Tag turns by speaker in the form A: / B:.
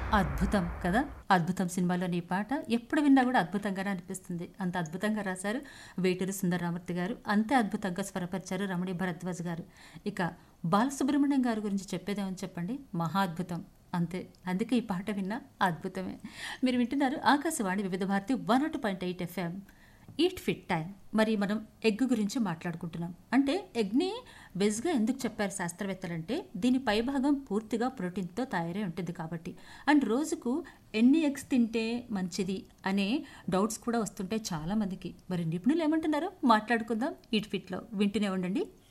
A: అద్భుతం కదా అద్భుతం సినిమాలోని ఈ పాట ఎప్పుడు విన్నా కూడా అద్భుతంగానే అనిపిస్తుంది అంత అద్భుతంగా రాశారు వేటూరు సుందరరామూర్తి గారు అంతే అద్భుతంగా స్వరపరిచారు రమణి భరద్వాజ్ గారు ఇక బాలసుబ్రహ్మణ్యం గారి గురించి చెప్పేదేమని చెప్పండి మహా అద్భుతం అంతే అందుకే ఈ పాట విన్నా అద్భుతమే మీరు వింటున్నారు Akashvani Vividh Bharati one naught point eight FM eat fit time మరి మనం ఎగ్ గురించి మాట్లాడుకుంటున్నాం అంటే ఎగ్ని వెజ్గా ఎందుకు చెప్పారు శాస్త్రవేత్తలంటే దీని పైభాగం పూర్తిగా ప్రోటీన్తో తయారై ఉంటుంది కాబట్టి అండ్ రోజుకు ఎన్ని ఎగ్స్ తింటే మంచిది అనే డౌట్స్ కూడా వస్తుంటాయి చాలామందికి మరి నిపుణులు ఏమంటున్నారో మాట్లాడుకుందాం ఈట్ ఫిట్లో వింటూనే ఉండండి